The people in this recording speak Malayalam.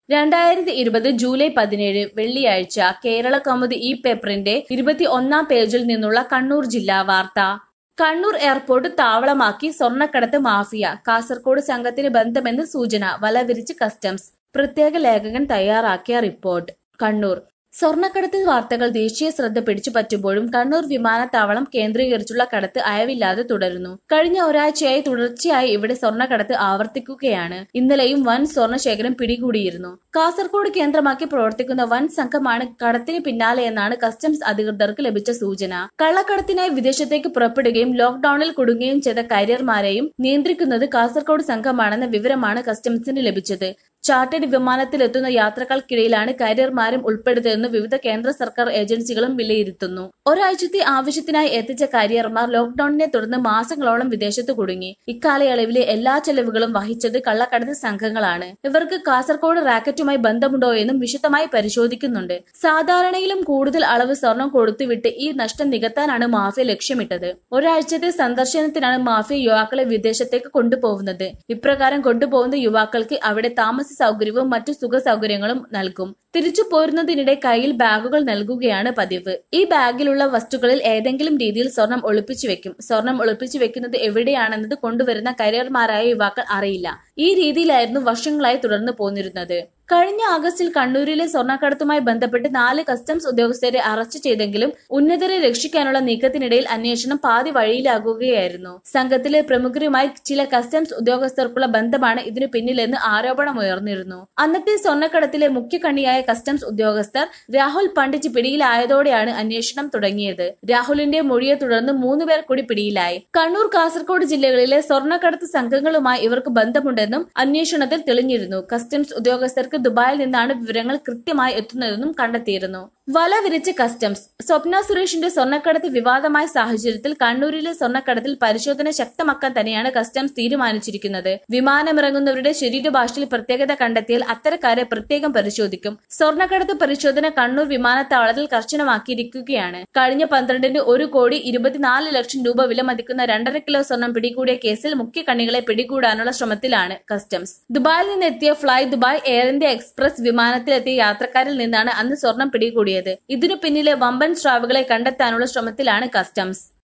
രണ്ടായിരത്തി ഇരുപത് ജൂലൈ പതിനേഴ് വെള്ളിയാഴ്ച കേരള കൗമുദി ഈ പേപ്പറിന്റെ ഇരുപത്തി ഒന്നാം പേജിൽ നിന്നുള്ള കണ്ണൂർ ജില്ലാ വാർത്ത കണ്ണൂർ എയർപോർട്ട് താവളമാക്കി സ്വർണ്ണക്കടത്ത് മാഫിയ കാസർകോട് സംഘത്തിന് ബന്ധമെന്ന് സൂചന വലവിരിച്ച് കസ്റ്റംസ് പ്രത്യേക ലേഖകൻ തയ്യാറാക്കിയ റിപ്പോർട്ട് കണ്ണൂർ സ്വർണ്ണക്കടത്ത് വാർത്തകൾ ദേശീയ ശ്രദ്ധ പിടിച്ചു പറ്റുമ്പോഴും കണ്ണൂർ വിമാനത്താവളം കേന്ദ്രീകരിച്ചുള്ള കടത്ത് അയവില്ലാതെ തുടരുന്നു കഴിഞ്ഞ ഒരാഴ്ചയായി തുടർച്ചയായി ഇവിടെ സ്വർണ്ണക്കടത്ത് ആവർത്തിക്കുകയാണ് ഇന്നലെയും വൻ സ്വർണ്ണശേഖരം പിടികൂടിയിരുന്നു കാസർകോട് കേന്ദ്രമാക്കി പ്രവർത്തിക്കുന്ന വൻ സംഘമാണ് കടത്തിന് പിന്നാലെയെന്നാണ് കസ്റ്റംസ് അധികൃതർക്ക് ലഭിച്ച സൂചന കള്ളക്കടത്തിനായി വിദേശത്തേക്ക് പുറപ്പെടുകയും ലോക്ഡൌണിൽ കുടുങ്ങുകയും ചെയ്ത കാരിയർമാരെയും നിയന്ത്രിക്കുന്നത് കാസർകോട് സംഘമാണെന്ന വിവരമാണ് കസ്റ്റംസിന് ലഭിച്ചത് ചാർട്ടേഡ് വിമാനത്തിലെത്തുന്ന യാത്രകൾക്കിടയിലാണ് കാരിയർമാരും ഉൾപ്പെടുന്നതെന്ന് വിവിധ കേന്ദ്ര സർക്കാർ ഏജൻസികളും വിലയിരുത്തുന്നു ഒരാഴ്ചത്തെ ആവശ്യത്തിനായി എത്തിച്ച കാരിയർമാർ ലോക്ഡൌണിനെ തുടർന്ന് മാസങ്ങളോളം വിദേശത്ത് കുടുങ്ങി ഇക്കാലയളവിലെ എല്ലാ ചെലവുകളും വഹിച്ചത് കള്ളക്കടത്ത് സംഘങ്ങളാണ് ഇവർക്ക് കാസർകോട് റാക്കറ്റുമായി ബന്ധമുണ്ടോ എന്നും വിശദമായി പരിശോധിക്കുന്നുണ്ട് സാധാരണയിലും കൂടുതൽ അളവ് സ്വർണം കൊടുത്തുവിട്ട് ഈ നഷ്ടം നികത്താനാണ് മാഫിയ ലക്ഷ്യമിട്ടത് ഒരാഴ്ചത്തെ സന്ദർശനത്തിനാണ് മാഫിയ യുവാക്കളെ വിദേശത്തേക്ക് കൊണ്ടുപോകുന്നത് ഇപ്രകാരം കൊണ്ടുപോകുന്ന യുവാക്കൾക്ക് അവിടെ താമസ സൗകര്യവും മറ്റു സുഖ സൗകര്യങ്ങളും നൽകും തിരിച്ചു പോരുന്നതിനിടെ കയ്യിൽ ബാഗുകൾ നൽകുകയാണ് പതിവ് ഈ ബാഗിലുള്ള വസ്തുക്കളിൽ ഏതെങ്കിലും രീതിയിൽ സ്വർണം ഒളിപ്പിച്ചു വെക്കും സ്വർണം ഒളിപ്പിച്ചു വെക്കുന്നത് എവിടെയാണെന്നത് കൊണ്ടുവരുന്ന കരിയർമാരായ യുവാക്കൾ അറിയില്ല ഈ രീതിയിലായിരുന്നു വർഷങ്ങളായി തുടർന്നു പോന്നിരുന്നത് കഴിഞ്ഞ ആഗസ്റ്റിൽ കണ്ണൂരിലെ സ്വർണ്ണക്കടത്തുമായി ബന്ധപ്പെട്ട് നാല് കസ്റ്റംസ് ഉദ്യോഗസ്ഥരെ അറസ്റ്റ് ചെയ്തെങ്കിലും ഉന്നതരെ രക്ഷിക്കാനുള്ള നീക്കത്തിനിടയിൽ അന്വേഷണം പാതി വഴിയിലാകുകയായിരുന്നു സംഘത്തിലെ പ്രമുഖരുമായി ചില കസ്റ്റംസ് ഉദ്യോഗസ്ഥർക്കുള്ള ബന്ധമാണ് ഇതിനു പിന്നിലെന്ന് ആരോപണമുയർന്നിരുന്നു അന്നത്തെ സ്വർണ്ണക്കടത്തിലെ മുഖ്യകണ്ണിയായ കസ്റ്റംസ് ഉദ്യോഗസ്ഥർ രാഹുൽ പണ്ഡിറ്റ് പിടിയിലായതോടെയാണ് അന്വേഷണം തുടങ്ങിയത് രാഹുലിന്റെ മൊഴിയെ തുടർന്ന് മൂന്നുപേർ കൂടി പിടിയിലായി കണ്ണൂർ കാസർഗോഡ് ജില്ലകളിലെ സ്വർണ്ണക്കടത്ത് സംഘങ്ങളുമായി ഇവർക്ക് ബന്ധമുണ്ടെന്നും അന്വേഷണത്തിൽ തെളിഞ്ഞിരുന്നു കസ്റ്റംസ് ഉദ്യോഗസ്ഥർക്ക് ദുബായിൽ നിന്നാണ് വിവരങ്ങൾ കൃത്യമായി എത്തുന്നതെന്നും കണ്ടെത്തിയിരുന്നു വല വിരിച്ച് കസ്റ്റംസ് സ്വപ്ന സുരേഷിന്റെ സ്വർണ്ണക്കടത്ത് വിവാദമായ സാഹചര്യത്തിൽ കണ്ണൂരിലെ സ്വർണ്ണക്കടത്തിൽ പരിശോധന ശക്തമാക്കാൻ തന്നെയാണ് കസ്റ്റംസ് തീരുമാനിച്ചിരിക്കുന്നത് വിമാനമിറങ്ങുന്നവരുടെ ശരീരഭാഷയിൽ പ്രത്യേകത കണ്ടെത്തിയാൽ അത്തരക്കാരെ പ്രത്യേകം പരിശോധിക്കും സ്വർണ്ണക്കടത്ത് പരിശോധന കണ്ണൂർ വിമാനത്താവളത്തിൽ കർശനമാക്കിയിരിക്കുകയാണ് കഴിഞ്ഞ പന്ത്രണ്ടിന് ഒരു കോടി ഇരുപത്തിനാല് ലക്ഷം രൂപ വില മതിക്കുന്ന രണ്ടര കിലോ സ്വർണം പിടികൂടിയ കേസിൽ മുഖ്യ കണ്ണികളെ പിടികൂടാനുള്ള ശ്രമത്തിലാണ് കസ്റ്റംസ് ദുബായിൽ നിന്നെത്തിയ fly Dubai Air India Express വിമാനത്തിലെത്തിയ യാത്രക്കാരിൽ നിന്നാണ് അന്ന് സ്വർണം പിടികൂടിയത് ഇതിനു പിന്നിലെ വമ്പൻ സ്രാവുകളെ കണ്ടെത്താനുള്ള ശ്രമത്തിലാണ് കസ്റ്റംസ്